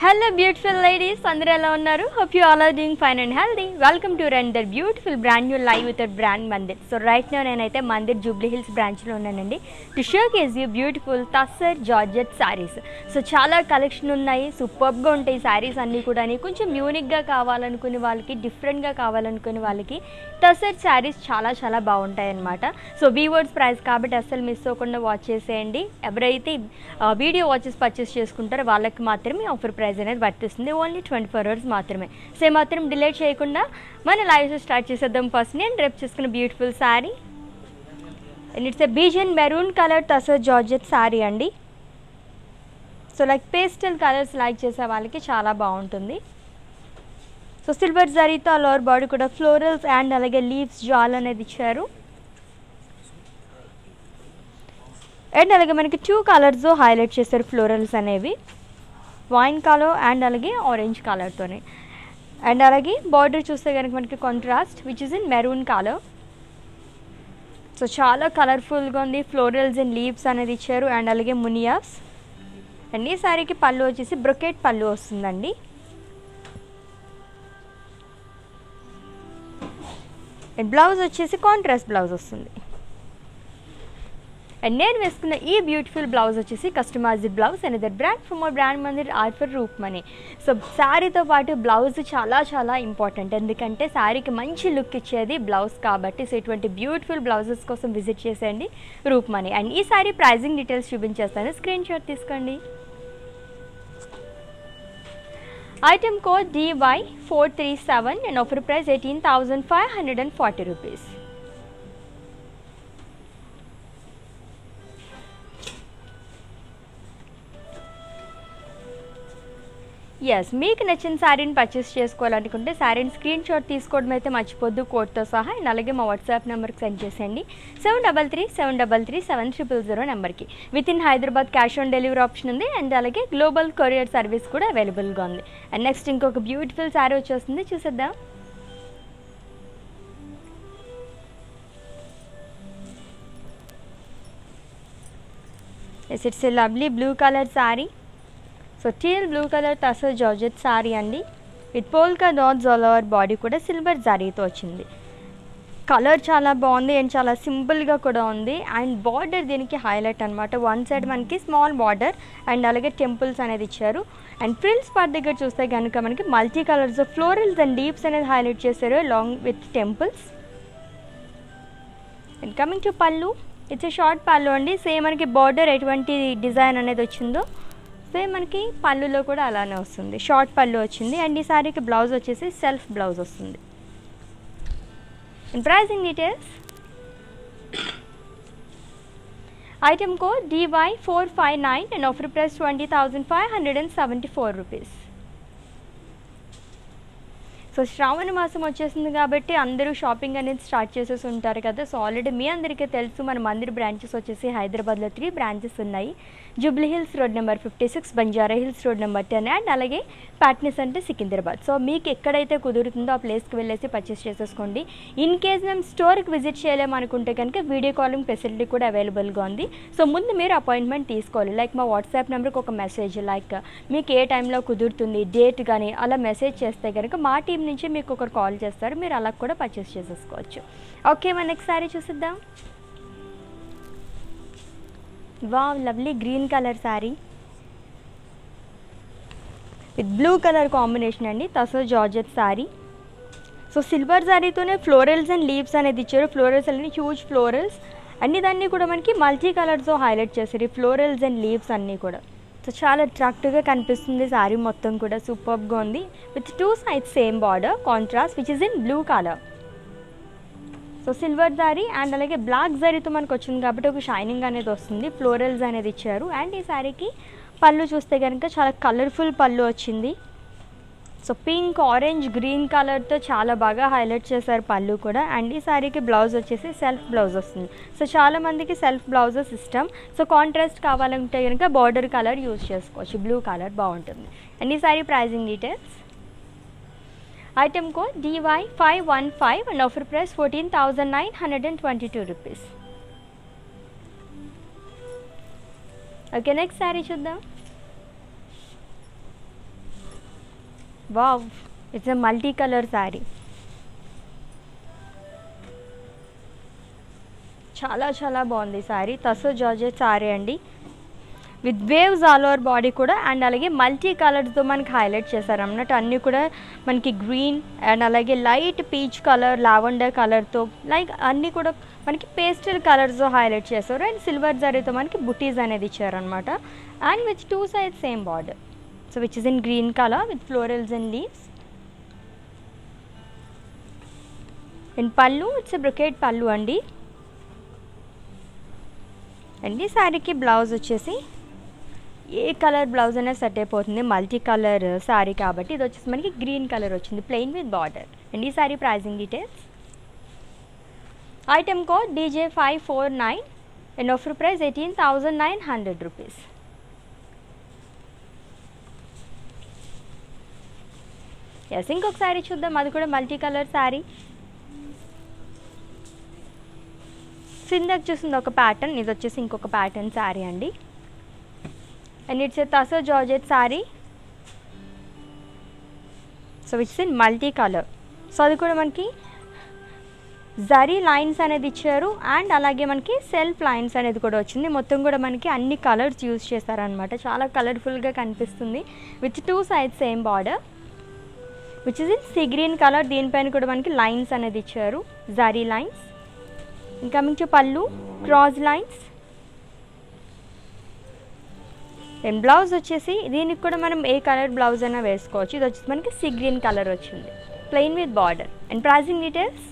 Hello beautiful ladies అందరూ ఎలా ఉన్నారు hope you all are doing fine and healthy welcome to another beautiful brand new live with brand Mandir so right no నేనైతే మందిర్ జూబ్లీ హిల్స్ బ్రాంచ్లో ఉన్నానండి to showcase you beautiful tussar georgette saris so చాలా collection ఉన్నాయి సూపర్గా ఉంటాయి శారీస్ అన్నీ కూడా కొంచెం యూనిక్గా కావాలనుకునే వాళ్ళకి డిఫరెంట్గా కావాలనుకునే వాళ్ళకి తసర్ శారీస్ చాలా చాలా బాగుంటాయి అన్నమాట సో వీవర్డ్స్ ప్రైస్ కాబట్టి అస్సలు మిస్ అవ్వకుండా వాచ్ చేసేయండి ఎవరైతే వీడియో వాచెస్ పర్చేస్ చేసుకుంటారో వాళ్ళకి మాత్రమే ఆఫర్ ప్రైస్ అనేది వర్తిస్తుంది ఓన్లీ ట్వంటీ ఫోర్ అవర్స్ మాత్రమే సో మాత్రం డిలే చేయకుండా మన లైవ్ స్టార్ట్ చేసేద్దాం ఫస్ట్ నేను రేపు చేసుకున్న beautiful sari and it's a beige and maroon colour tussar georgette sari అండి so like pastel colours like చేసే వాళ్ళకి చాలా బాగుంటుంది సో సిల్వర్ జరీతో లోవర్ బాడీ కూడా ఫ్లోరల్స్ అండ్ అలాగే లీవ్స్ జాల్ అనేది ఇచ్చారు అండ్ అలాగే మనకి టూ కలర్స్ హైలైట్ చేశారు ఫ్లోరల్స్ అనేవి వైన్ కలర్ అండ్ అలాగే ఆరెంజ్ కలర్తోనే అండ్ అలాగే బార్డర్ చూస్తే కనుక మనకి contrast which is in maroon colour so చాలా కలర్ఫుల్గా ఉంది ఫ్లోరల్స్ అండ్ లీవ్స్ అనేది ఇచ్చారు అండ్ అలాగే మునియాస్ అండ్ ఈ శారీకి పళ్ళు వచ్చేసి బ్రొకెట్ పళ్ళు వస్తుందండి అండ్ బ్లౌజ్ వచ్చేసి కాంట్రాస్ట్ బ్లౌజ్ వస్తుంది అండ్ నేను వేసుకున్న ఈ బ్యూటిఫుల్ బ్లౌజ్ వచ్చేసి customized blouse and the brand from my brand Mandir are for Roop Mani so శారీతో పాటు బ్లౌజ్ చాలా చాలా ఇంపార్టెంట్ ఎందుకంటే శారీకి మంచి లుక్ ఇచ్చేది బ్లౌజ్ కాబట్టి సో ఇటువంటి బ్యూటిఫుల్ బ్లౌజెస్ కోసం విజిట్ చేసేయండి రూప్ మనీ అండ్ ఈ శారీ ప్రైజింగ్ డీటెయిల్స్ చూపించేస్తాను స్క్రీన్ షాట్ తీసుకోండి item code DY four three seven and offer price eighteen thousand five hundred and forty rupees yes మీకు నచ్చిన శారీని పర్చేస్ చేసుకోవాలనుకుంటే శారీని స్క్రీన్ షాట్ తీసుకోవడం అయితే మర్చిపోద్దు కోడ్తో సహా అండ్ అలాగే మా వాట్సాప్ నెంబర్కి సెండ్ చేసేయండి seven double three seven double three seven triple zero నెంబర్కి with in Hyderabad cash on delivery option ఉంది అండ్ అలాగే గ్లోబల్ కొరియర్ సర్వీస్ కూడా అవైలబుల్గా ఉంది అండ్ నెక్స్ట్ ఇంకొక బ్యూటిఫుల్ శారీ వచ్చేస్తుంది చూసేద్దాం yes it's a lovely blue colour sari so teal blue colour tussar georgette sari అండి with polka dots all over body కూడా సిల్వర్ జారీతో వచ్చింది కలర్ చాలా బాగుంది అండ్ చాలా సింపుల్గా కూడా ఉంది అండ్ బార్డర్ దీనికి హైలైట్ అనమాట వన్ సైడ్ మనకి స్మాల్ బార్డర్ అండ్ అలాగే టెంపుల్స్ అనేది ఇచ్చారు అండ్ ఫ్రిల్స్ పార్ట్ దగ్గర చూస్తే కనుక మనకి multi colours florals and leaves అనేది హైలైట్ చేశారు long with temples and coming to pallu it's short pallu అండి సేమ్ మనకి బార్డర్ ఎటువంటి డిజైన్ అనేది వచ్చిందో సేమ్ మనకి పళ్ళులో కూడా అలానే వస్తుంది షార్ట్ పళ్ళు వచ్చింది అండ్ ఈ సారీకి బ్లౌజ్ వచ్చేసి సెల్ఫ్ బ్లౌజ్ వస్తుంది and pricing details item code DY four five nine and offer price twenty thousand five hundred and seventy four rupees so Shravana మాసం వచ్చేసింది కాబట్టి అందరూ షాపింగ్ అనేది స్టార్ట్ చేసేసి ఉంటారు కదా సో ఆల్రెడీ మీ అందరికీ తెలుసు మన మందిర్ బ్రాంచెస్ వచ్చేసి హైదరాబాద్లో త్రీ బ్రాంచెస్ ఉన్నాయి Jubilee Hills road number fifty six Banjara Hills road number ten and అలాగే ప్యాట్నెస్ అంటే సికింద్రాబాద్ సో మీకు ఎక్కడైతే కుదురుతుందో ఆ ప్లేస్కి వెళ్ళేసి పర్చేస్ చేసేసుకోండి ఇన్ కేస్ మేము స్టోర్కి విజిట్ చేయలేమనుకుంటే కనుక వీడియో కాలింగ్ ఫెసిలిటీ కూడా అవైలబుల్గా ఉంది సో ముందు మీరు అపాయింట్మెంట్ తీసుకోవాలి లైక్ మా వాట్సాప్ నెంబర్కి ఒక మెసేజ్ లైక్ మీకు ఏ టైంలో కుదురుతుంది డేట్ కానీ అలా మెసేజ్ చేస్తే కనుక మా టీం నుంచి మీకు ఒకరు కాల్ చేస్తారు మీరు అలా కూడా పర్చేస్ చేసేసుకోవచ్చు ఓకే మన నెక్స్ట్ సారీ చూసిద్దాం wow lovely green colour sari with blue colour combination అండి tussar georgette sari so silver శారీతోనే ఫ్లోరల్స్ అండ్ లీవ్స్ అనేది ఇచ్చారు ఫ్లోరల్స్ అనేది హ్యూజ్ ఫ్లోరల్స్ అన్ని దాన్ని కూడా మనకి మల్టీ కలర్స్తో హైలైట్ చేశారు ఈ ఫ్లోరల్స్ అండ్ లీవ్స్ అన్నీ కూడా సో చాలా అట్రాక్టివ్గా కనిపిస్తుంది శారీ మొత్తం కూడా సూపర్గా ఉంది with two sides same border contrast which is in blue colour so silver zari and అలాగే బ్లాక్ జారీతో మనకు వచ్చింది కాబట్టి ఒక షైనింగ్ అనేది వస్తుంది ఫ్లోరల్స్ అనేది ఇచ్చారు అండ్ ఈ శారీకి పళ్ళు చూస్తే కనుక చాలా కలర్ఫుల్ పళ్ళు వచ్చింది సో పింక్ ఆరెంజ్ గ్రీన్ కలర్తో చాలా బాగా హైలైట్ చేశారు పళ్ళు కూడా అండ్ ఈ శారీకి బ్లౌజ్ వచ్చేసి సెల్ఫ్ బ్లౌజ్ వస్తుంది సో చాలా మందికి సెల్ఫ్ బ్లౌజెస్ ఇష్టం సో కాంట్రాస్ట్ కావాలంటే కనుక బార్డర్ కలర్ యూజ్ చేసుకోవచ్చు బ్లూ కలర్ బాగుంటుంది అండ్ ఈ sari pricing details item code DY five one five and offer price fourteen thousand nine hundred and twenty two rupees okay next sari చూద్దాం wow it's a multi colour sari చాలా చాలా బాగుంది sari tussar georgette sari అండి with waves all over body కూడా and అలాగే multi కలర్స్తో మనకి highlight చేశారు అన్నట్టు అన్నీ కూడా మనకి గ్రీన్ అండ్ అలాగే లైట్ పీచ్ కలర్ లావెండర్ కలర్తో లైక్ అన్నీ కూడా మనకి పేస్టల్ కలర్స్తో హైలైట్ చేశారు అండ్ సిల్వర్ జరీతో మనకి బుటీస్ అనేది ఇచ్చారనమాట and with two side same border so which is in green colour with florals and leaves and pallu it's brocade pallu అండి అండ్ ఈ శారీకి బ్లౌజ్ వచ్చేసి ఏ కలర్ బ్లౌజ్ అయినా సెట్ అయిపోతుంది మల్టీ కలర్ శారీ కాబట్టి ఇది వచ్చేసి మనకి గ్రీన్ కలర్ వచ్చింది ప్లెయిన్ విత్ బార్డర్ అండ్ ఈ sari pricing details item code D J five four nine and offer price eighteen thousand nine hundred rupees yes ఇంకొక శారీ చూద్దాం అది కూడా మల్టీ కలర్ శారీ సిందక్ చూసింది ఒక ప్యాటర్న్ ఇది వచ్చేసి ఇంకొక ప్యాటర్న్ శారీ అండి and it's a tussar georgette sari so it's in multi colour so అది కూడా మనకి జరీ లైన్స్ అనేది ఇచ్చారు అండ్ అలాగే మనకి సెల్ఫ్ లైన్స్ అనేది కూడా వచ్చింది మొత్తం కూడా మనకి అన్ని కలర్స్ యూజ్ చేస్తారనమాట చాలా కలర్ఫుల్గా కనిపిస్తుంది with two sides same border which is in sea green colour దీనిపైన కూడా మనకి లైన్స్ అనేది ఇచ్చారు జరీ లైన్స్ ఇంకా మించి పళ్ళు క్రాస్ లైన్స్ అండ్ బ్లౌజ్ వచ్చేసి దీనికి కూడా మనం ఏ కలర్ బ్లౌజ్ అయినా వేసుకోవచ్చు ఇది వచ్చేసి మనకి సీ గ్రీన్ కలర్ వచ్చింది plain with border and pricing details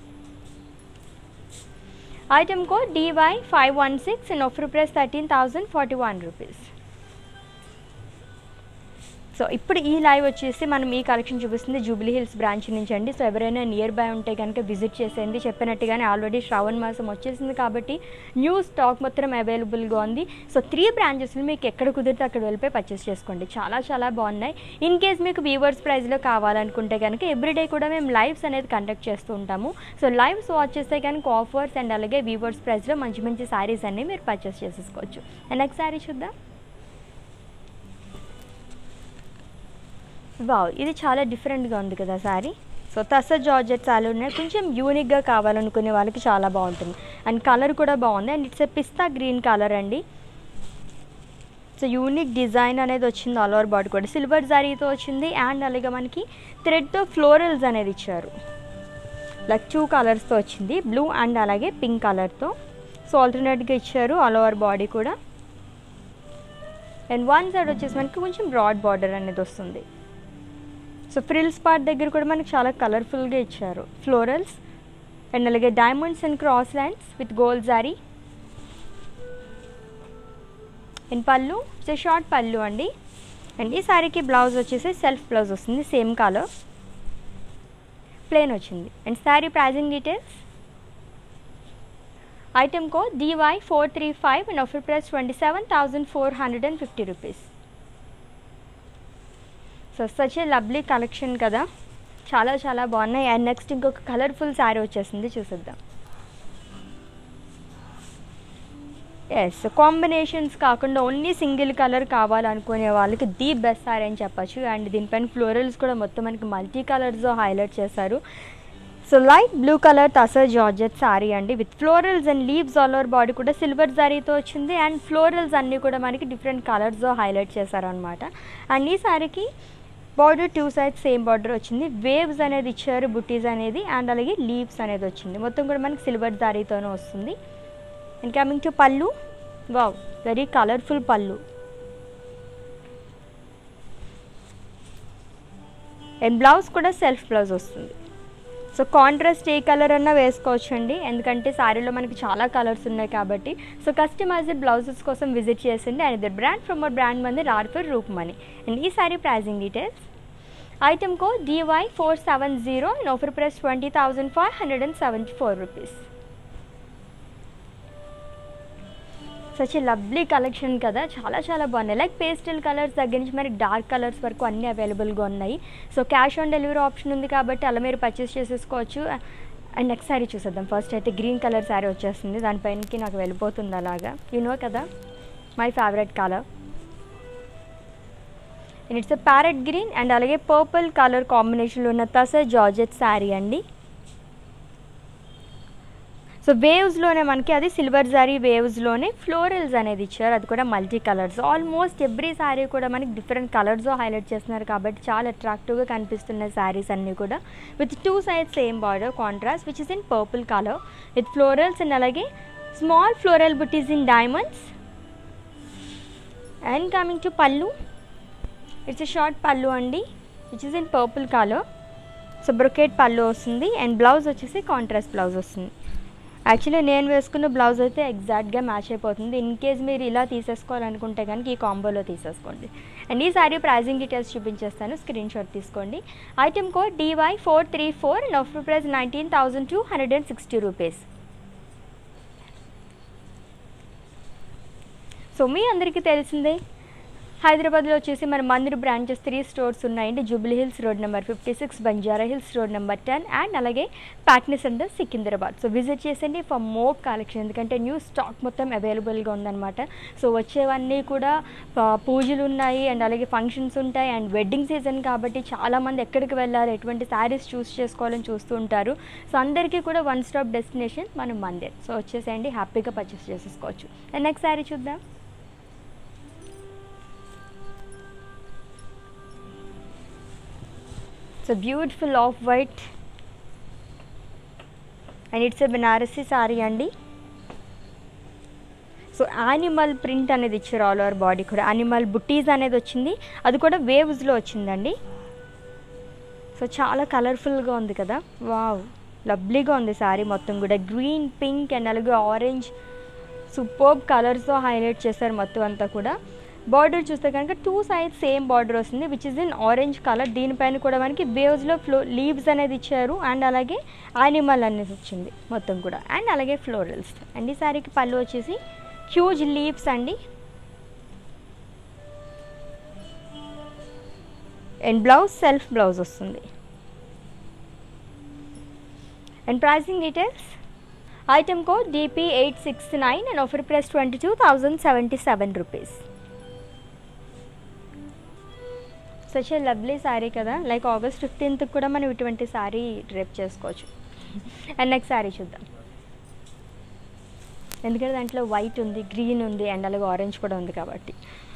item code DY five one six and offer price thirteen thousand forty one rupees so ఇప్పుడు ఈ లైవ్ వచ్చేసి మనం ఈ కలెక్షన్ చూపిస్తుంది జూబ్లీ హిల్స్ బ్రాంచ్ నుంచి అండి సో ఎవరైనా నియర్ బై ఉంటే కనుక విజిట్ చేసేయండి చెప్పినట్టుగానే ఆల్రెడీ శ్రావణ మాసం వచ్చేసింది కాబట్టి న్యూ స్టాక్ మొత్తం అవైలబుల్గా ఉంది సో త్రీ బ్రాంచెస్లో మీకు ఎక్కడ కుదిరితే అక్కడ వెళ్ళిపోయి పర్చేస్ చేసుకోండి చాలా చాలా బాగున్నాయి ఇన్ కేస్ మీకు వీవర్స్ ప్రైస్లో కావాలనుకుంటే కనుక ఎవ్రీడే కూడా మేము లైవ్స్ అనేది కండక్ట్ చేస్తూ ఉంటాము సో లైవ్స్ వాచ్ చేస్తే కనుక ఆఫర్స్ అండ్ అలాగే వీవర్స్ ప్రైస్లో మంచి మంచి శారీస్ అన్నీ మీరు పర్చేస్ చేసేసుకోవచ్చు నెక్స్ట్ శారీ చూద్దాం వావ్ ఇది చాలా డిఫరెంట్గా ఉంది కదా శారీ సో తస జార్జెట్ శారీ ఉన్నాయి కొంచెం యూనిక్గా కావాలనుకునే వాళ్ళకి చాలా బాగుంటుంది అండ్ కలర్ కూడా బాగుంది and it's a pista green colour అండి సో యూనిక్ డిజైన్ అనేది వచ్చింది ఆల్ ఓవర్ బాడీ కూడా సిల్వర్ జారీతో వచ్చింది అండ్ అలాగే మనకి థ్రెడ్తో ఫ్లోరల్స్ అనేది ఇచ్చారు లైక్ టూ కలర్స్తో వచ్చింది బ్లూ అండ్ అలాగే పింక్ కలర్తో సో ఆల్టర్నేట్గా ఇచ్చారు ఆల్ ఓవర్ బాడీ కూడా అండ్ వన్ సైడ్ వచ్చేసి మనకి కొంచెం బ్రాడ్ బార్డర్ అనేది వస్తుంది సో ఫ్రిల్స్ పార్ట్ దగ్గర కూడా మనకి చాలా కలర్ఫుల్గా ఇచ్చారు ఫ్లోరల్స్ అండ్ అలాగే diamonds and cross lines with gold zari and pallu so short pallu అండి అండ్ ఈ శారీకి బ్లౌజ్ వచ్చేసి సెల్ఫ్ బ్లౌజ్ వస్తుంది సేమ్ కలర్ ప్లేన్ వచ్చింది and sari pricing details item code DY four three five and offer price twenty seven thousand four hundred and fifty rupees so such a lovely collection కదా చాలా చాలా బాగున్నాయి and next ఇంకొక colourful sari వచ్చేసింది చూసేద్దాం yes combinations కాకుండా only single colour కావాలనుకునే వాళ్ళకి ది బెస్ట్ శారీ అని చెప్పచ్చు అండ్ దీనిపైన ఫ్లోరల్స్ కూడా మొత్తం మనకి మల్టీ కలర్స్తో హైలైట్ చేశారు so light blue colour tussar georgette sari అండి with florals and leaves all over body కూడా సిల్వర్ జారీతో వచ్చింది అండ్ ఫ్లోరల్స్ అన్నీ కూడా మనకి డిఫరెంట్ కలర్స్తో హైలైట్ చేశారనమాట అండ్ ఈ శారీకి border two sides same border వచ్చింది వేవ్స్ అనేది ఇచ్చారు బుటీస్ అనేది అండ్ అలాగే లీవ్స్ అనేది వచ్చింది మొత్తం కూడా మనకి సిల్వర్ జారీతోనే వస్తుంది and coming to pallu wow very colourful pallu and blouse కూడా సెల్ఫ్ బ్లౌజ్ వస్తుంది సో కాంట్రాస్ట్ ఏ కలర్ అన్నా వేసుకోవచ్చు అండి ఎందుకంటే శారీలో మనకి చాలా కలర్స్ ఉన్నాయి కాబట్టి సో కస్టమైజ్డ్ బ్లౌజెస్ కోసం విజిట్ చేసింది అండ్ ఇద్దరు brand from brand Mandir are for Roop Mani and ఈ sari pricing details item code D Y four seven zero and offer price twenty thousand five hundred and seventy four rupees such lovely collection కదా చాలా చాలా బాగున్నాయి like pastel colours దగ్గర నుంచి మరి dark colours వరకు అన్నీ అవైలబుల్గా ఉన్నాయి so cash on delivery option ఉంది కాబట్టి అలా మీరు పర్చేస్ చేసేసుకోవచ్చు అండ్ నెక్స్ట్ శారీ చూసేద్దాం ఫస్ట్ అయితే గ్రీన్ కలర్ శారీ వచ్చేస్తుంది దానిపైనకి నాకు వెళ్ళిపోతుంది అలాగా యు నో కదా my favourite colour and it's parrot green and అలాగే పర్పుల్ కలర్ కాంబినేషన్లో ఉన్న తస జార్జెట్ శారీ అండి సో వేవ్స్లోనే మనకి అది సిల్వర్ జారీ వేవ్స్లోనే ఫ్లోరల్స్ అనేది ఇచ్చారు అది కూడా multi colours almost every sari కూడా మనకి డిఫరెంట్ కలర్స్ హైలైట్ చేస్తున్నారు కాబట్టి చాలా అట్రాక్టివ్గా కనిపిస్తున్న శారీస్ అన్నీ కూడా with two sides same border contrast which is in purple colour with florals and అలాగే small floral butis in diamonds and coming to pallu it's short pallu అండి which is in purple colour so brocade pallu వస్తుంది అండ్ బ్లౌజ్ వచ్చేసి contrast blouse వస్తుంది actually నేను వేసుకున్న blouse అయితే ఎగ్జాక్ట్గా match అయిపోతుంది ఇన్ కేస్ మీరు ఇలా తీసేసుకోవాలనుకుంటే కనుక ఈ కాంబోలో తీసేసుకోండి అండ్ ఈ సారీ ప్రైజింగ్ డీటెయిల్స్ చూపించేస్తాను స్క్రీన్ షాట్ తీసుకోండి item code DY four three four and offer price nineteen thousand two hundred and sixty rupees so మీ అందరికీ తెలిసిందే హైదరాబాద్లో వచ్చేసి మన మందిర్ బ్రాంచెస్ త్రీ స్టోర్స్ ఉన్నాయండి Jubilee Hills road number fifty six Banjara Hills road number ten and అలాగే Patny centre Secunderabad so visit చేసండి for more collection ఎందుకంటే న్యూ స్టాక్ మొత్తం అవైలబుల్గా ఉందన్నమాట సో వచ్చేవన్నీ కూడా ఆ, పూజలు ఉన్నాయి అండ్ అలాగే ఫంక్షన్స్ ఉంటాయి అండ్ వెడ్డింగ్ సీజన్ కాబట్టి చాలామంది ఎక్కడికి వెళ్ళాలి ఎటువంటి శారీస్ చూస్ చేసుకోవాలని చూస్తూ ఉంటారు సో అందరికీ కూడా వన్ స్టాప్ డెస్టినేషన్ మన మందిర్ సో వచ్చేసేయండి హ్యాపీగా పర్చేస్ చేసేసుకోవచ్చు అండ్ నెక్స్ట్ శారీ చూద్దాం so beautiful off white and it's a Banarasi sari అండి సో యానిమల్ ప్రింట్ అనేది ఇచ్చారు ఆల్ ఓవర్ బాడీ కూడా యానిమల్ బుట్టీస్ అనేది వచ్చింది అది కూడా వేవ్స్లో వచ్చిందండి సో చాలా కలర్ఫుల్గా ఉంది కదా వావ్ లవ్లీగా ఉంది శారీ మొత్తం కూడా గ్రీన్ పింక్ అండ్ అలాగే ఆరెంజ్ సూపర్బ్ కలర్స్తో హైలైట్ చేశారు మొత్తం అంతా కూడా బార్డర్ చూస్తే కనుక టూ సైడ్స్ సేమ్ బార్డర్ వస్తుంది which is in orange colour దీనిపైన కూడా మనకి వేవ్స్లో ఫ్లో లీవ్స్ అనేది ఇచ్చారు అండ్ అలాగే యానిమల్ అనేది వచ్చింది మొత్తం కూడా అండ్ అలాగే ఫ్లోరల్స్ అండ్ ఈ శారీకి పళ్ళు వచ్చేసి హ్యూజ్ లీవ్స్ అండి అండ్ బ్లౌజ్ సెల్ఫ్ బ్లౌజ్ వస్తుంది and pricing details item code DP eight six nine and offer price twenty two thousand seventy seven rupees such a lovely sari కదా లైక్ ఆగస్ట్ ఫిఫ్టీన్త్ కూడా మనం ఇటువంటి sari drape చేసుకోవచ్చు and next sari చూద్దాం ఎందుకంటే దాంట్లో white ఉంది గ్రీన్ ఉంది అండ్ అలాగే ఆరెంజ్ కూడా ఉంది కాబట్టి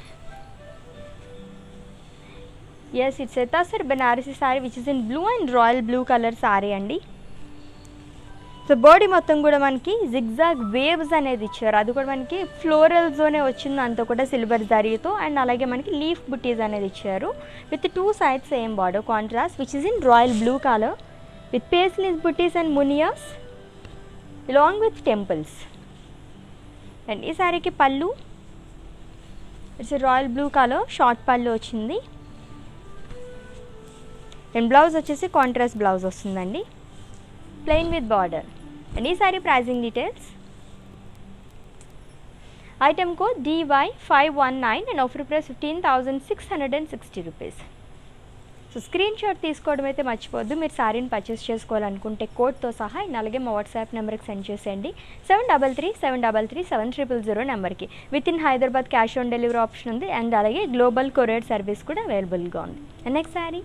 yes it's a tussar Banarasi sari which is in blue and royal blue colour sari అండి సో బాడీ మొత్తం కూడా మనకి జిగ్జాగ్ వేవ్స్ అనేది ఇచ్చారు అది కూడా మనకి ఫ్లోరల్స్తోనే వచ్చింది అంతా కూడా సిల్వర్ జరీతో అండ్ అలాగే మనకి లీఫ్ బుట్టీస్ అనేది ఇచ్చారు with two sides same border contrast which is in royal blue colour with paisleys buttis and munias along with temples and ఈ శారీకి pallu it's royal blue colour short pallu వచ్చింది అండ్ బ్లౌజ్ వచ్చేసి కాంట్రాస్ట్ బ్లౌజ్ వస్తుందండి ప్లెయిన్ విత్ బార్డర్ అండ్ ఈ sari pricing details item code DY five one nine and offer price fifteen thousand six hundred and sixty rupees so screenshot తీసుకోవడం అయితే మర్చిపోద్దు మీరు శారీని purchase చేసుకోవాలనుకుంటే కోడ్తో సహా అండ్ అలాగే మా వాట్సాప్ నెంబర్కి సెండ్ చేసేయండి seven double three seven double three seven triple zero నెంబర్కి with in Hyderabad cash on delivery option ఉంది అండ్ అలాగే గ్లోబల్ కొరియర్ సర్వీస్ కూడా అవైలబుల్గా ఉంది అండ్ నెక్స్ట్ శారీ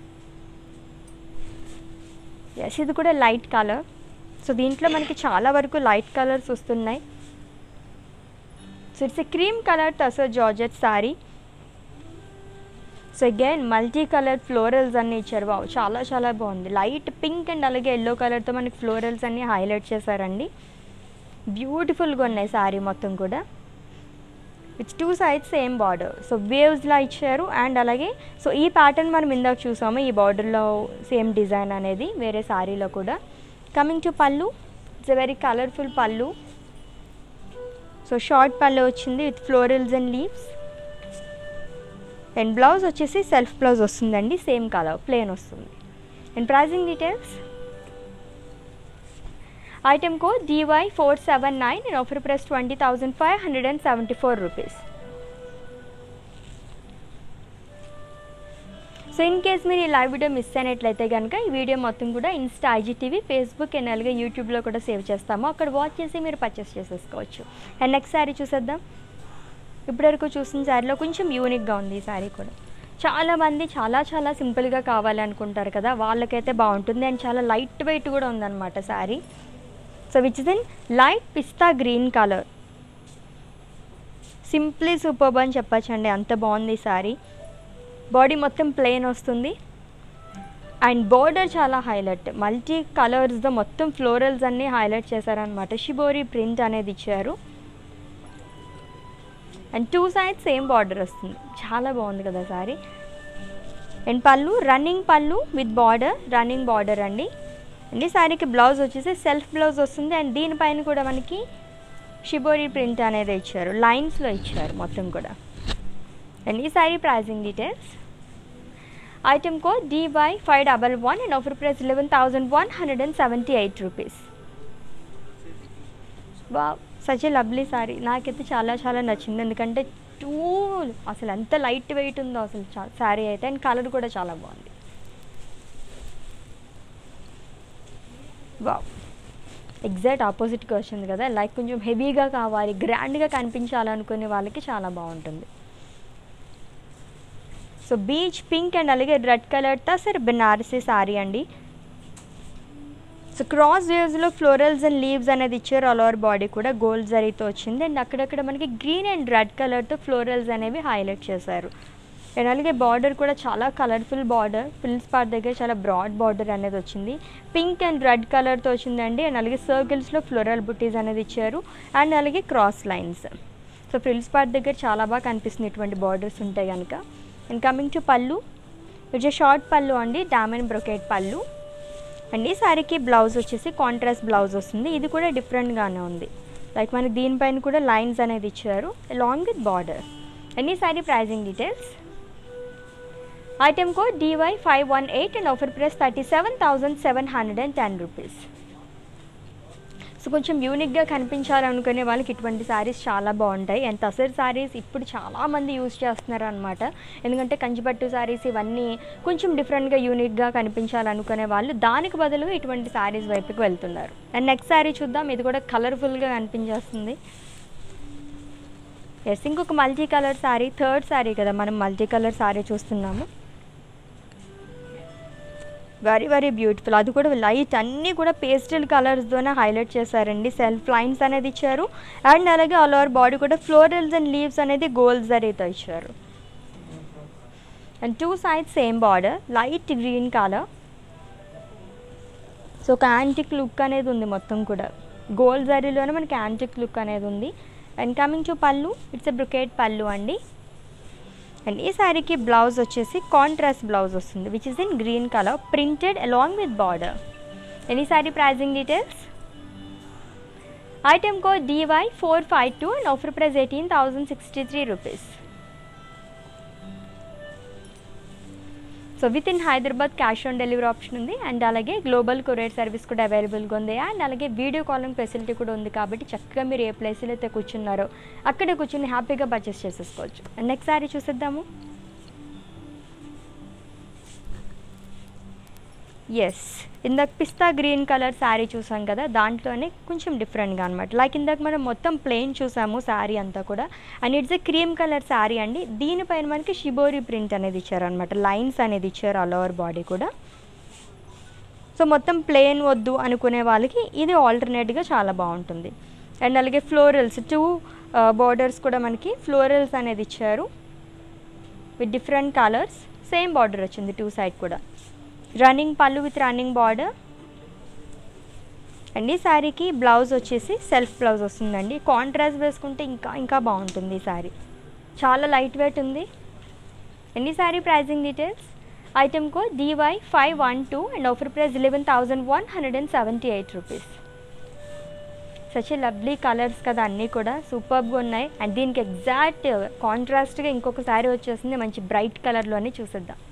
ఎస్ ఇది కూడా లైట్ కలర్ సో దీంట్లో మనకి చాలా వరకు లైట్ కలర్స్ వస్తున్నాయి so it's a cream colour tussar georgette sari so again multi colour florals అన్నీ ఇచ్చారు బావు చాలా చాలా బాగుంది లైట్ పింక్ అండ్ అలాగే ఎల్లో కలర్తో మనకి ఫ్లోరల్స్ అన్నీ హైలైట్ చేశారండి బ్యూటిఫుల్గా ఉన్నాయి శారీ మొత్తం కూడా it's two sides same border so వేవ్స్లా ఇచ్చారు అండ్ అలాగే సో ఈ ప్యాటర్న్ మనం ఇందాక చూసాము ఈ బార్డర్లో సేమ్ డిజైన్ అనేది వేరే శారీలో కూడా coming to pallu it's a very colourful pallu so short pallu వచ్చింది with florals and leaves and blouse వచ్చేసి సెల్ఫ్ బ్లౌజ్ వస్తుందండి సేమ్ కలర్ ప్లేన్ వస్తుంది and pricing details item code DY four seven nine and offer price twenty thousand five hundred and seventy four rupees so in case మీరు ఈ live video miss అయినట్లయితే కనుక ఈ video మొత్తం కూడా Insta IGTV Facebook and అలాగే యూట్యూబ్లో కూడా సేవ్ చేస్తాము అక్కడ వాచ్ చేసి మీరు పర్చేస్ చేసేసుకోవచ్చు అండ్ నెక్స్ట్ శారీ చూసేద్దాం ఇప్పటివరకు చూసిన శారీలో కొంచెం యూనిక్గా ఉంది ఈ శారీ కూడా చాలామంది చాలా చాలా సింపుల్గా కావాలి అనుకుంటారు కదా వాళ్ళకైతే బాగుంటుంది అండ్ చాలా లైట్ వెయిట్ కూడా ఉందన్నమాట sari so which is in light pista green colour simply superb అని చెప్పచ్చండి అంత బాగుంది ఈ శారీ బాడీ మొత్తం ప్లెయిన్ వస్తుంది అండ్ బోర్డర్ చాలా హైలైట్ మల్టీ కలర్స్తో మొత్తం ఫ్లోరల్స్ అన్నీ హైలైట్ చేశారనమాట షిబోరి ప్రింట్ అనేది ఇచ్చారు and two sides same border వస్తుంది చాలా బాగుంది కదా sari and pallu running pallu with border running border అండి అండ్ ఈ శారీకి బ్లౌజ్ వచ్చేసి సెల్ఫ్ బ్లౌజ్ వస్తుంది అండ్ దీనిపైన కూడా మనకి షిబోరి ప్రింట్ అనేది ఇచ్చారు లైన్స్లో ఇచ్చారు మొత్తం కూడా అండ్ ఈ sari pricing details item code DY five double one and offer price eleven thousand one hundred and seventy eight rupees wow such a lovely sari నాకైతే చాలా చాలా నచ్చింది ఎందుకంటే టూ అసలు ఎంత లైట్ వెయిట్ ఉందో అసలు శారీ అయితే అండ్ కలర్ కూడా చాలా బాగుంది వా ఎగ్జాక్ట్ ఆపోజిట్గా వచ్చింది కదా లైక్ కొంచెం హెవీగా కావాలి గ్రాండ్గా కనిపించాలనుకునే వాళ్ళకి చాలా బాగుంటుంది సో బీచ్ పింక్ అండ్ అలాగే రెడ్ కలర్తో సరే బెనారసీ శారీ అండి సో క్రాస్ వేవ్స్లో ఫ్లోరల్స్ అండ్ లీవ్స్ అనేది ఇచ్చారు ఆల్ ఓవర్ బాడీ కూడా గోల్డ్ జరీతో వచ్చింది అండ్ అక్కడక్కడ మనకి గ్రీన్ అండ్ రెడ్ కలర్తో ఫ్లోరల్స్ అనేవి హైలైట్ చేశారు అండ్ అలాగే బార్డర్ కూడా చాలా కలర్ఫుల్ బార్డర్ ఫిల్స్ పార్ట్ దగ్గర చాలా బ్రాడ్ బార్డర్ అనేది వచ్చింది పింక్ అండ్ రెడ్ కలర్తో వచ్చిందండి అండ్ అలాగే సర్కిల్స్లో ఫ్లోరల్ బుటీస్ అనేది ఇచ్చారు అండ్ అలాగే cross lines so frills part దగ్గర చాలా బాగా కనిపిస్తుంది ఇటువంటి బార్డర్స్ ఉంటాయి కనుక and coming to pallu which short pallu అండి డామన్ బ్రొకేట్ పళ్ళు అండ్ ఈ శారీకి బ్లౌజ్ వచ్చేసి కాంట్రాస్ట్ బ్లౌజ్ వస్తుంది ఇది కూడా డిఫరెంట్గానే ఉంది లైక్ మనకి దీనిపైన కూడా లైన్స్ అనేది ఇచ్చారు అలాంగ్ విత్ బార్డర్ అండ్ ఈ sari pricing details item code DY five one eight and offer price thirty seven thousand seven hundred and ten rupees so కొంచెం యూనిక్గా కనిపించాలనుకునే వాళ్ళకి ఇటువంటి శారీస్ చాలా బాగుంటాయి అండ్ తసర్ శారీస్ ఇప్పుడు చాలామంది యూజ్ చేస్తున్నారు అనమాట ఎందుకంటే కంచిపట్టు శారీస్ ఇవన్నీ కొంచెం డిఫరెంట్గా యూనిక్గా కనిపించాలనుకునే వాళ్ళు దానికి బదులుగా ఇటువంటి శారీస్ వైపుకి వెళ్తున్నారు అండ్ నెక్స్ట్ శారీ చూద్దాం ఇది కూడా కలర్ఫుల్గా కనిపించేస్తుంది ఎస్ ఇంకొక multi colour sari third sari కదా మనం మల్టీ కలర్ శారీ చూస్తున్నాము వెరీ వెరీ బ్యూటిఫుల్ అది కూడా లైట్ అన్నీ కూడా పేస్టల్ కలర్స్తోనే హైలైట్ చేశారండి సెల్ఫ్ లైన్స్ అనేది ఇచ్చారు అండ్ అలాగే ఆల్ ఓవర్ బాడీ కూడా ఫ్లోరల్స్ అండ్ లీవ్స్ అనేది గోల్డ్ జరీతో ఇచ్చారు and two sides same border light green colour so ఒక యాంటిక్ లుక్ అనేది ఉంది మొత్తం కూడా గోల్డ్ జరీలోనే మనకి యాంటిక్ లుక్ అనేది ఉంది and coming to pallu it's a brocade pallu అండి అండ్ ఈ శారీకి బ్లౌజ్ వచ్చేసి కాంట్రాస్ట్ బ్లౌజ్ వస్తుంది which is in green colour printed along with border and ఈ sari pricing details item code DY four five two and offer price eighteen thousand sixty three rupees so with in Hyderabad cash on delivery option ఉంది and అలాగే global courier service కూడా అవైలబుల్గా ఉంది and అలాగే video calling facility కూడా ఉంది కాబట్టి చక్కగా మీరు ఏ ప్లేస్లో అయితే కూర్చున్నారో అక్కడే కూర్చుని హ్యాపీగా పర్చేస్ చేసేసుకోవచ్చు అండ్ నెక్స్ట్ సారీ చూసేద్దాము ఎస్ ఇందాక పిస్తా గ్రీన్ కలర్ శారీ చూసాం కదా దాంట్లోనే కొంచెం డిఫరెంట్గా అనమాట లైక్ ఇందాక మనం మొత్తం ప్లెయిన్ చూసాము శారీ అంతా కూడా and it's a cream colour sari అండి దీనిపైన మనకి షిబోరి ప్రింట్ అనేది ఇచ్చారనమాట లైన్స్ అనేది ఇచ్చారు ఆల్ ఓవర్ బాడీ కూడా సో మొత్తం ప్లెయిన్ వద్దు అనుకునే వాళ్ళకి ఇది ఆల్టర్నేట్గా చాలా బాగుంటుంది అండ్ అలాగే ఫ్లోరల్స్ టూ బార్డర్స్ కూడా మనకి ఫ్లోరల్స్ అనేది ఇచ్చారు with different colours same border వచ్చింది టూ సైడ్ కూడా running pallu with running border and ఈ శారీకి బ్లౌజ్ వచ్చేసి సెల్ఫ్ బ్లౌజ్ వస్తుందండి కాంట్రాస్ట్ వేసుకుంటే ఇంకా ఇంకా బాగుంటుంది ఈ శారీ చాలా లైట్ వెయిట్ ఉంది అండ్ ఈ sari pricing details item code DY five one two and offer price eleven thousand one hundred and seventy eight rupees such lovely colours కదా అన్నీ కూడా సూపర్గా ఉన్నాయి అండ్ దీనికి ఎగ్జాక్ట్ కాంట్రాస్ట్గా ఇంకొక శారీ వచ్చేసింది మంచి బ్రైట్ కలర్లోనే చూసేద్దాం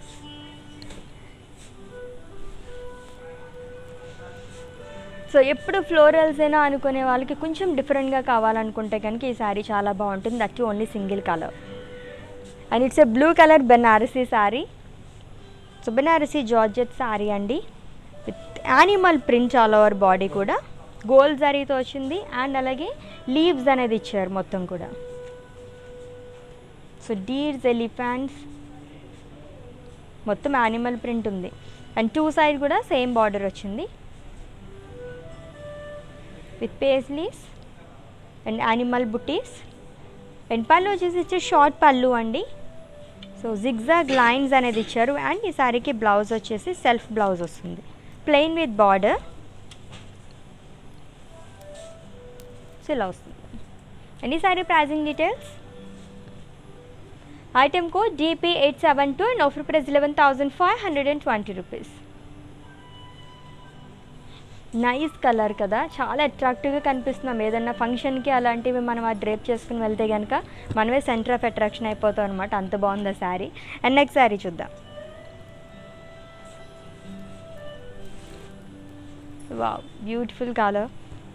సో ఎప్పుడు ఫ్లోరల్స్ అయినా అనుకునే వాళ్ళకి కొంచెం డిఫరెంట్గా కావాలనుకుంటే కనుక ఈ శారీ చాలా బాగుంటుంది that only single colour and it's a blue colour Banarasi sari so Banarasi georgette sari అండి with animal print all over body కూడా గోల్డ్ జరీతో వచ్చింది అండ్ అలాగే లీవ్స్ అనేది ఇచ్చారు మొత్తం కూడా సో డీర్స్ ఎలిఫెంట్స్ మొత్తం యానిమల్ ప్రింట్ ఉంది అండ్ టూ సైడ్ కూడా సేమ్ బార్డర్ వచ్చింది with paisleys and animal butis and pallu వచ్చేసి ఇచ్చే షార్ట్ పళ్ళు అండి సో జిగ్జాగ్ లైన్స్ అనేది ఇచ్చారు అండ్ ఈ శారీకి బ్లౌజ్ వచ్చేసి సెల్ఫ్ బ్లౌజ్ వస్తుంది ప్లెయిన్ విత్ బార్డర్ సో ఇలా వస్తుంది అండ్ ఈ sari pricing details item code DP eight seven two and offer price eleven thousand five hundred and twenty rupees nice colour కదా చాలా అట్రాక్టివ్గా కనిపిస్తున్నాం ఏదన్నా ఫంక్షన్కి అలాంటివి మనం ఆ డ్రేప్ చేసుకుని వెళ్తే కనుక మనమే సెంటర్ ఆఫ్ అట్రాక్షన్ అయిపోతాం అనమాట అంత బాగుంది ఆ శారీ అండ్ నెక్స్ట్ శారీ చూద్దాం wow beautiful colour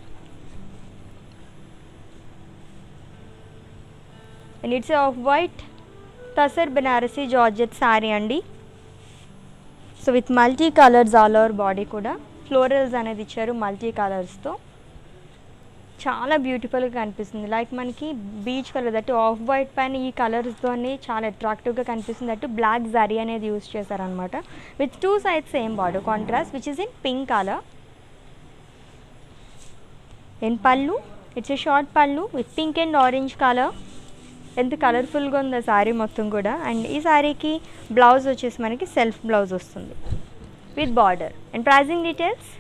and it's off white tussar Banarasi georgette sari అండి so with multi colours all over body కూడా ఫ్లోరల్స్ అనేది ఇచ్చారు మల్టీ కలర్స్తో చాలా బ్యూటిఫుల్గా కనిపిస్తుంది లైక్ మనకి peach colour that off white పైన ఈ కలర్స్తోని చాలా అట్రాక్టివ్గా కనిపిస్తుంది దట్టు బ్లాక్ జరీ అనేది యూస్ చేశారనమాట with two sides same border contrast which is in pink colour in pallu it's a short pallu with pink and orange colour ఎంత కలర్ఫుల్గా ఉంది ఆ శారీ మొత్తం కూడా అండ్ ఈ శారీకి బ్లౌజ్ వచ్చేసి మనకి సెల్ఫ్ బ్లౌజ్ వస్తుంది with border and pricing details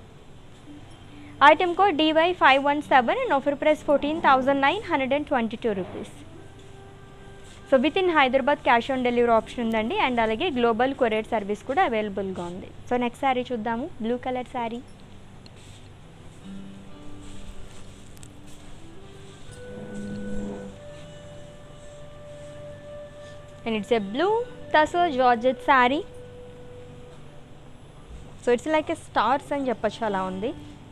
item code DY five one seven and offer price fourteen thousand nine hundred and twenty two rupees so with in Hyderabad cash on delivery option ఉందండి and అలాగే global courier service కూడా అవైలబుల్గా ఉంది so next sari చూద్దాము blue colour sari and it's a blue tussar georgette saree so it's like a stars అని చెప్పొచ్చు అలా ఉంది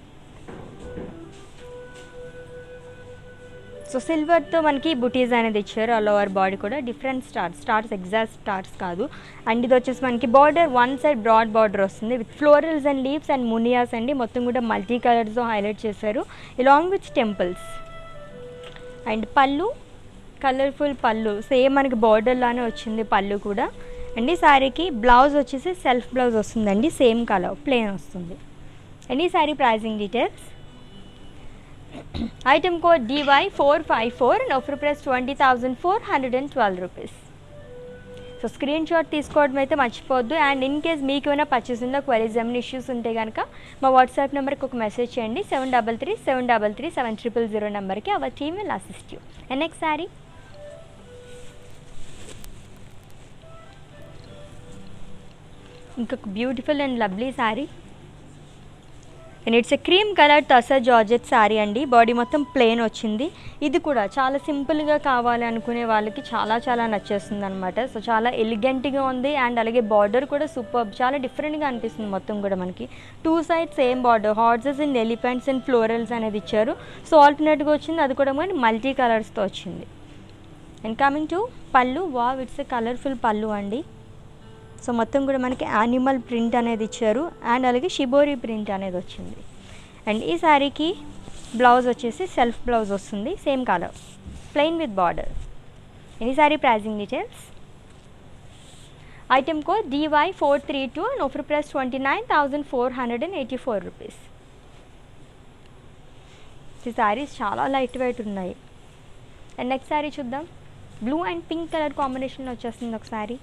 సో సిల్వర్తో మనకి బుటీస్ అనేది ఇచ్చారు ఆల్ ఓవర్ బాడీ కూడా different stars stars exact stars కాదు అండ్ ఇది వచ్చేసి మనకి border one side broad border వస్తుంది with florals and leaves and munias అండి మొత్తం కూడా మల్టీ కలర్స్తో హైలైట్ చేశారు along with temples and pallu colourful pallu same మనకి బార్డర్ లానే వచ్చింది పళ్ళు కూడా అండ్ ఈ శారీకి బ్లౌజ్ వచ్చేసి సెల్ఫ్ బ్లౌజ్ వస్తుందండి సేమ్ కలర్ ప్లెయిన్ వస్తుంది అండ్ ఈ sari pricing details item code DY four five four and offer price twenty thousand four hundred and twelve rupees so screenshot తీసుకోవడం అయితే మర్చిపోవద్దు అండ్ ఇన్ కేస్ మీకు ఏమైనా పర్చేసిందో queries ఏమైనా issues ఉంటే కనుక మా వాట్సాప్ నెంబర్కి ఒక మెసేజ్ చేయండి seven double three seven double three seven triple zero నెంబర్కి our team will assist you and next sari ఇంకొక beautiful and lovely sari and it's a cream colour tussar georgette sari అండి బాడీ మొత్తం ప్లెయిన్ వచ్చింది ఇది కూడా చాలా సింపుల్గా కావాలి అనుకునే వాళ్ళకి చాలా చాలా నచ్చేస్తుంది అనమాట సో చాలా ఎలిగెంట్గా ఉంది అండ్ అలాగే బార్డర్ కూడా సూపర్ చాలా డిఫరెంట్గా అనిపిస్తుంది మొత్తం కూడా మనకి two side same border horses and elephants and florals అనేది ఇచ్చారు సో ఆల్టర్నేట్గా వచ్చింది అది కూడా మనకి మల్టీ కలర్స్తో వచ్చింది and coming to pallu wow it's a colourful pallu అండి సో మొత్తం కూడా మనకి యానిమల్ ప్రింట్ అనేది ఇచ్చారు అండ్ అలాగే షిబోరి ప్రింట్ అనేది వచ్చింది అండ్ ఈ శారీకి బ్లౌజ్ వచ్చేసి సెల్ఫ్ బ్లౌజ్ వస్తుంది same colour plain with border ఈ sari pricing details item code DY four three two and offer price twenty nine thousand four hundred and eighty four rupees ఈ శారీస్ చాలా light weight ఉన్నాయి and next sari చూద్దాం blue and pink colour కాంబినేషన్లో వచ్చేస్తుంది ఒక sari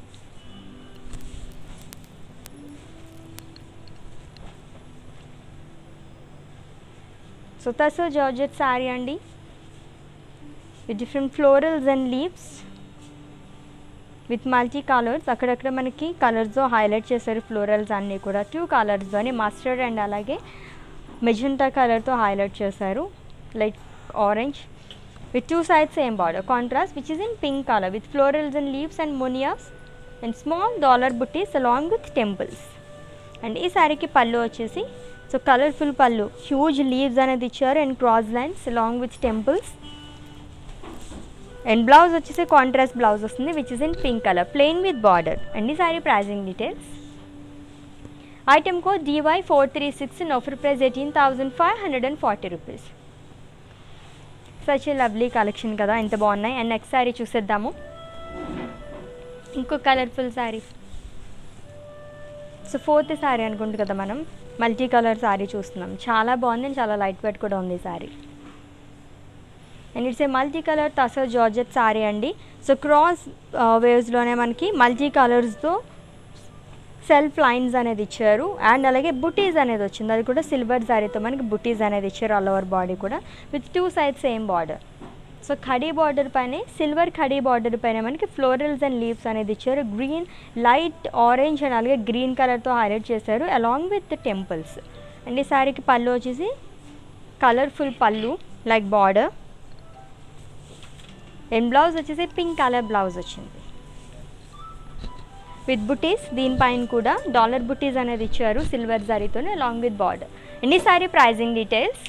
so tussar georgette sari అండి with different florals and leaves with multi colours అక్కడక్కడ మనకి కలర్స్తో హైలైట్ చేశారు ఫ్లోరల్స్ అన్నీ కూడా టూ కలర్స్తోని మస్టర్డ్ అండ్ అలాగే మెజెంటా కలర్తో హైలైట్ చేశారు like orange with two sides same border contrast which is in pink colour with florals and leaves and munias and small dollar buttis along with temples and ఈ శారీకి పళ్ళు వచ్చేసి so colourful pallu huge leaves అనేది ఇచ్చారు and cross lines along with temples and blouse వచ్చేసి contrast blouse వస్తుంది which is in pink colour plain with border and ఈ sari pricing details item code DY four three six and offer price eighteen thousand five hundred and forty rupees such a lovely collection కదా ఎంత బాగున్నాయి and next sari చూసేద్దాము ఇంకో colourful sari so fourth sari అనుకుంటు కదా మనం multi colour sari చూస్తున్నాం చాలా బాగుంది and చాలా లైట్ వెయిట్ కూడా ఉంది sari and it's a multi colour tussar georgette sari అండి సో క్రాస్ వేవ్స్లోనే మనకి మల్టీ కలర్స్తో సెల్ఫ్ లైన్స్ అనేది ఇచ్చారు అండ్ అలాగే బుటీస్ అనేది వచ్చింది అది కూడా సిల్వర్ శారీతో మనకి బుటీస్ అనేది ఇచ్చారు ఆల్ ఓవర్ బాడీ కూడా with two side same border so khadi border పైన సిల్వర్ ఖడీ బార్డర్ పైన మనకి ఫ్లోరల్స్ అండ్ లీవ్స్ అనేది ఇచ్చారు గ్రీన్ లైట్ ఆరెంజ్ అండ్ అలాగే గ్రీన్ కలర్తో హైలైట్ చేశారు అలాంగ్ విత్ టెంపుల్స్ అండ్ ఈ శారీకి పళ్ళు వచ్చేసి colourful pallu like border and blouse వచ్చేసి పింక్ కలర్ బ్లౌజ్ వచ్చింది విత్ బుటీస్ దీనిపైన కూడా డాలర్ బుటీస్ అనేది ఇచ్చారు సిల్వర్ జరీతోనే అలాంగ్ విత్ బార్డర్ అండ్ ఈ sari pricing details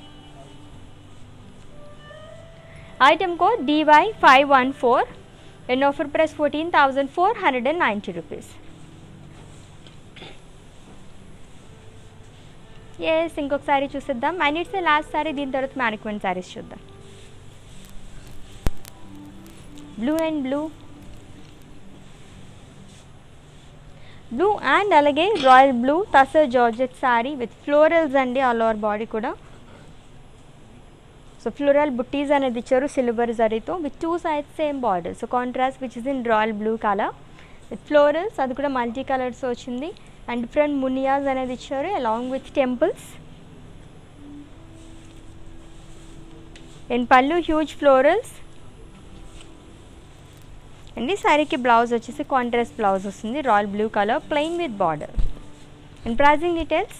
item code DY five one four and offer price fourteen thousand four hundred and ninety rupees yes ఇంకొక సారీ చూసేద్దాం అండ్ ఇట్స్ లాస్ట్ సారీ దీని తర్వాత మ్యానిక్వెంట్ సారీస్ చూద్దాం blue and blue blue and అలాగే royal blue tussar georgette sari with florals అండి all over body కూడా so floral buttis అనేది ఇచ్చారు సిల్వర్ జరీతో with two sides same border so contrast which is in royal blue colour with florals అది కూడా multi colours వచ్చింది and different munias అనేది ఇచ్చారు along with temples and pallu huge florals and ఈ శారీకి బ్లౌజ్ వచ్చేసి కాంట్రాస్ట్ బ్లౌజ్ వస్తుంది royal blue colour plain with border and pricing details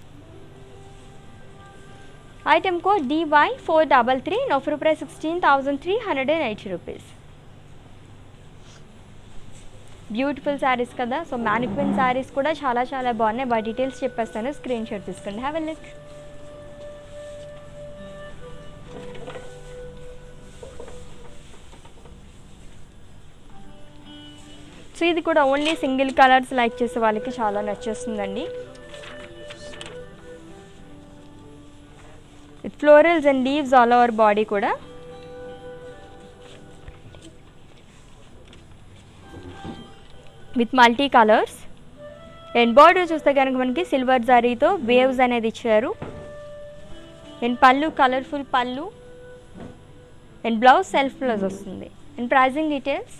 item code DY four double three offer price sixteen thousand three hundred and eighty rupees beautiful saris కదా so mannequin saris కూడా చాలా చాలా బాగున్నాయి బా డీటెయిల్స్ చెప్పేస్తాను screenshot తీసుకోండి have a look so ఇది కూడా ఓన్లీ సింగిల్ కలర్స్ లైక్ చేసే వాళ్ళకి చాలా నచ్చేస్తుందండి with florals and leaves all over body కూడా with multi colours and border చూస్తే కనుక మనకి సిల్వర్ జరీతో వేవ్స్ అనేది ఇచ్చారు and pallu colourful pallu and blouse self blouse వస్తుంది and pricing details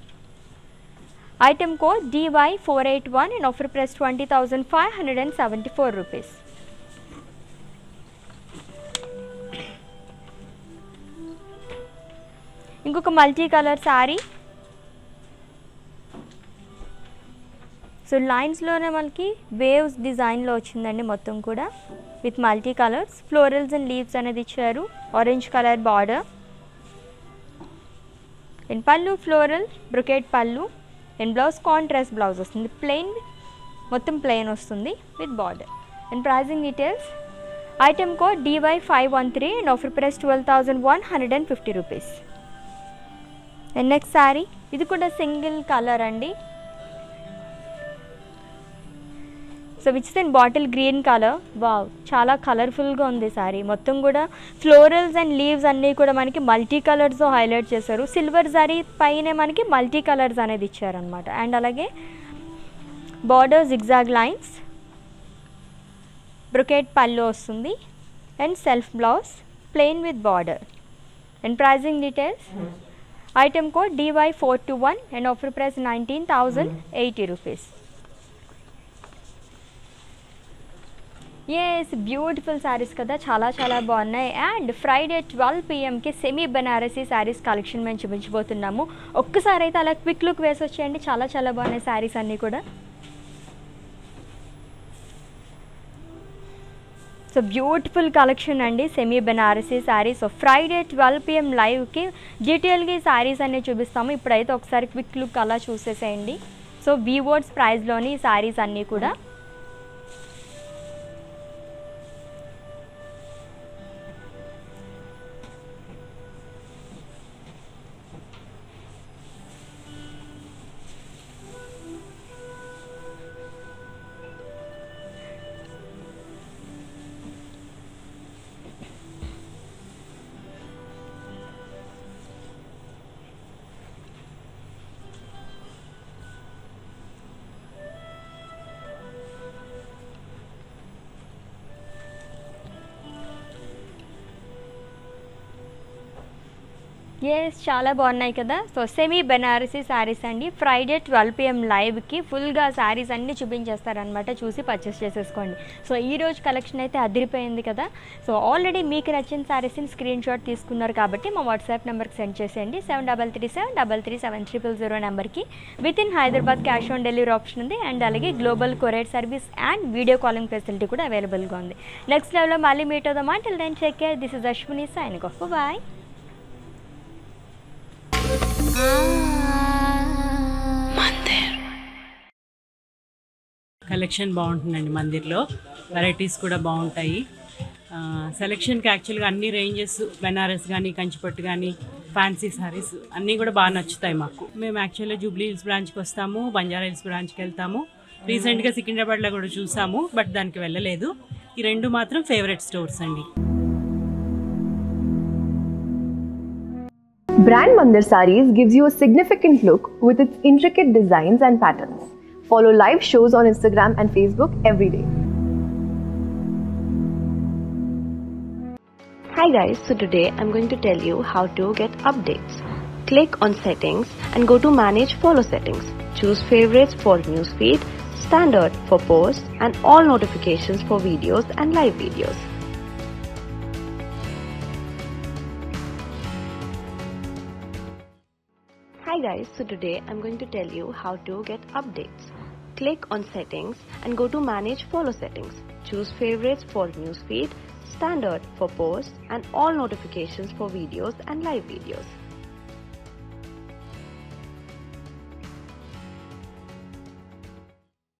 item code DY four eight one and offer price twenty thousand five hundred and seventy four rupees ఇంకొక multi colour sari so లైన్స్లోనే మనకి waves డిజైన్లో వచ్చిందండి మొత్తం కూడా with multi colours florals and leaves అనేది ఇచ్చారు orange colour border and pallu floral brocade pallu and blouse contrast blouse వస్తుంది ప్లెయిన్ మొత్తం ప్లెయిన్ వస్తుంది with border and pricing details item code DY five one three and offer price twelve thousand one hundred and fifty rupees and next sari ఇది కూడా single colour అండి so which in bottle green colour wow చాలా కలర్ఫుల్గా ఉంది sorry మొత్తం కూడా florals and leaves అన్నీ కూడా మనకి మల్టీ కలర్స్తో హైలైట్ చేశారు సిల్వర్ జరీ పైనే మనకి మల్టీ కలర్స్ అనేది ఇచ్చారనమాట అండ్ అలాగే border zigzag lines brocade pallu వస్తుంది and self blouse plain with border and pricing details item code DY four two one and offer price nineteen thousand eighty rupees yes beautiful saris కదా చాలా చాలా బాగున్నాయి and Friday twelve పిఎంకి semi Banarasi saris collection మేము చూపించబోతున్నాము ఒక్కసారి అయితే అలా క్విక్ లుక్ వేసి వచ్చేయండి చాలా చాలా బాగున్నాయి శారీస్ అన్నీ కూడా సో బ్యూటిఫుల్ కలెక్షన్ అండి semi Banarasi saris so Friday twelve PM లైవ్కి డీటెయిల్గా ఈ శారీస్ అన్నీ చూపిస్తాము ఇప్పుడైతే ఒకసారి క్విక్ లుక్ అలా చూసేసేయండి సో వీవర్డ్స్ ప్రైస్లోని ఈ శారీస్ అన్నీ కూడా ఎస్ చాలా బాగున్నాయి కదా సో సెమీ బెనారసీ శారీస్ అండి ఫ్రైడే ట్వెల్వ్ పిఎం లైవ్కి ఫుల్గా శారీస్ అన్నీ చూపించేస్తారనమాట చూసి పర్చేస్ చేసేసుకోండి సో ఈ రోజు కలెక్షన్ అయితే అదిరిపోయింది కదా సో ఆల్రెడీ మీకు నచ్చిన శారీస్ని స్క్రీన్ షాట్ తీసుకున్నారు కాబట్టి మా వాట్సాప్ నెంబర్కి సెండ్ చేసేయండి seven double three seven double three seven triple zero నెంబర్కి with in Hyderabad cash on delivery option ఉంది అండ్ అలాగే global courier service and video calling facility కూడా అవైలబుల్గా ఉంది నెక్స్ట్ లెవెల్లో మళ్ళీ మీట్ అవుదామా till then take care this is Ashwini sign off bye collection బాగుంటుందండి మందిర్లో వెరైటీస్ కూడా బాగుంటాయి సెలెక్షన్కి యాక్చువల్గా అన్ని రేంజెస్ బెనారస్ కానీ కంచిపట్టు కానీ ఫ్యాన్సీ సారీస్ అన్నీ కూడా బాగా నచ్చుతాయి మాకు మేము యాక్చువల్గా జూబ్లీ హిల్స్ బ్రాంచ్కి వస్తాము బంజారా హిల్స్ బ్రాంచ్కి వెళ్తాము రీసెంట్గా సికింద్రాబాద్లో కూడా చూసాము బట్ దానికి వెళ్ళలేదు ఈ రెండు మాత్రం ఫేవరెట్ స్టోర్స్ అండి Brand Mandir Sarees gives you a significant look with its intricate designs and patterns. Follow live shows on Instagram and Facebook every day. Hi guys, so today I'm going to tell you how to get updates. Click on settings and go to manage follow settings. Choose favorites for newsfeed, standard for posts and all notifications for videos and live videos. Hi guys, so today I'm going to tell you how to get updates. Click on settings and go to manage follow settings. Choose favorites for newsfeed, standard for posts and all notifications for videos and live videos.